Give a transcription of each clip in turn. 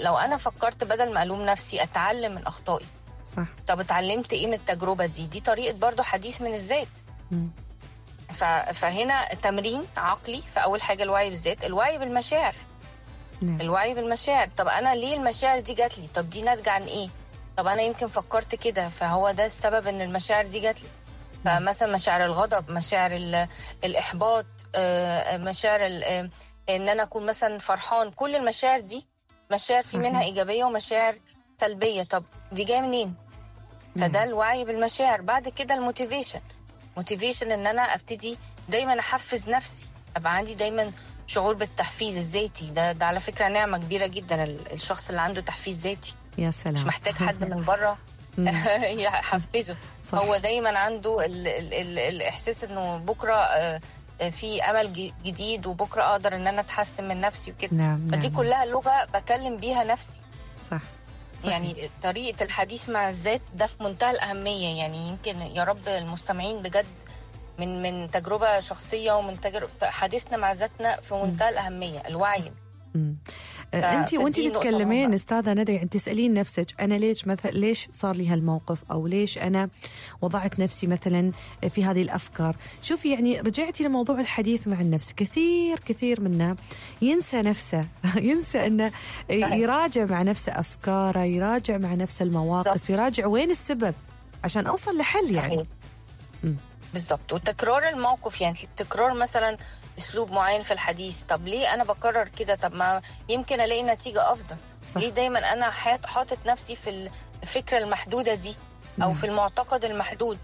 لو انا فكرت بدل ما الوم نفسي اتعلم من اخطائي صح طب اتعلمت ايه من التجربه دي دي طريقه برضو حديث من الذات مم. ف- فهنا تمرين عقلي فاول حاجه الوعي بالذات الوعي بالمشاعر نعم الوعي بالمشاعر طب انا ليه المشاعر دي جات لي طب دي ناتجه عن ايه طب انا يمكن فكرت كده فهو ده السبب ان المشاعر دي جات لي فمثلا مشاعر الغضب مشاعر ال- الاحباط آه، مشاعر ال- آه، ان انا اكون مثلا فرحان كل المشاعر دي مشاعر في صحيح. منها ايجابيه ومشاعر سلبيه طب دي جايه منين فده نعم. الوعي بالمشاعر بعد كده الموتيفيشن موتيفيشن ان انا ابتدي دايما احفز نفسي ابقى عندي دايما شعور بالتحفيز الذاتي ده ده على فكره نعمه كبيره جدا ال- الشخص اللي عنده تحفيز ذاتي يا سلام مش محتاج حد من بره مم. يحفزه صح. هو دايما عنده ال ال ال الاحساس انه بكره آه، آه، في امل ج- جديد وبكره اقدر ان انا اتحسن من نفسي وكده نعم فدي نعم. كلها لغه بكلم بيها نفسي صح صحيح. يعني طريقه الحديث مع الذات ده في منتهى الاهميه يعني يمكن يا رب المستمعين بجد من من تجربه شخصيه ومن تجربه حديثنا مع ذاتنا في منتهى الاهميه الوعي مم. ف- انت وانت فدي نقطة تتكلمين مهمة. استاذه ندى يعني تسالين نفسك انا ليش مثلا ليش صار لي هالموقف او ليش انا وضعت نفسي مثلا في هذه الافكار شوفي يعني رجعتي لموضوع الحديث مع النفس كثير كثير منا ينسى نفسه ينسى انه يراجع مع نفسه افكاره يراجع مع نفسه المواقف بالضبط. يراجع وين السبب عشان اوصل لحل يعني صحيح. مم. بالظبط وتكرار الموقف يعني تكرار مثلا اسلوب معين في الحديث طب ليه انا بكرر كده طب ما يمكن الاقي نتيجه افضل صح. ليه دايما انا حاط- حاطط نفسي في الفكره المحدوده دي او نعم. في المعتقد المحدود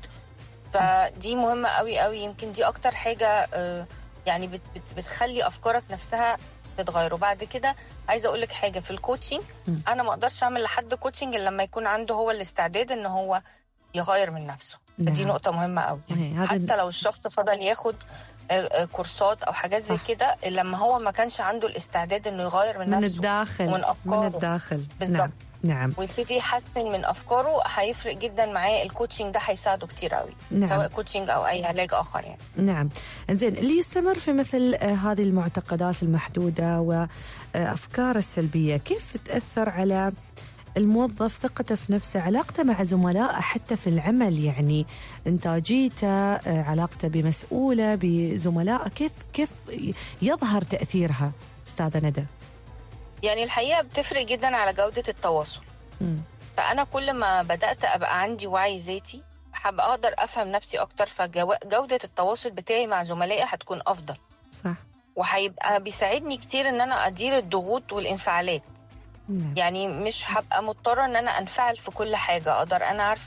فدي مهمه قوي قوي يمكن دي اكتر حاجه آه، يعني بت بت بتخلي افكارك نفسها تتغير وبعد كده عايزه اقول لك حاجه في الكوتشنج مم. انا ما اقدرش اعمل لحد كوتشنج الا لما يكون عنده هو الاستعداد ان هو يغير من نفسه فدي نعم. نقطه مهمه قوي إيه، هذا حتى لو الشخص فضل ياخد آه، آه، كورسات او حاجات زي صح. كده لما هو ما كانش عنده الاستعداد انه يغير من, من نفسه الداخل ومن من أفكاره. الداخل بالظبط. نعم نعم ويبتدي يحسن من افكاره هيفرق جدا معاه الكوتشنج ده هيساعده كتير قوي نعم. سواء كوتشنج او اي علاج اخر يعني نعم زين اللي يستمر في مثل آه، هذه المعتقدات المحدودة وأفكار السلبية كيف تأثر على الموظف ثقته في نفسه علاقته مع زملائه حتى في العمل يعني إنتاجيته آه، علاقته بمسؤوله بزملائه كيف كيف يظهر تأثيرها أستاذة ندى يعني الحقيقه بتفرق جدا على جوده التواصل مم. فانا كل ما بدات ابقى عندي وعي ذاتي هبقى اقدر افهم نفسي اكتر فجوده التواصل بتاعي مع زملائي هتكون افضل صح وهيبقى بيساعدني كتير ان انا ادير الضغوط والانفعالات نعم يعني مش هبقى مضطره ان انا انفعل في كل حاجه اقدر انا عارفه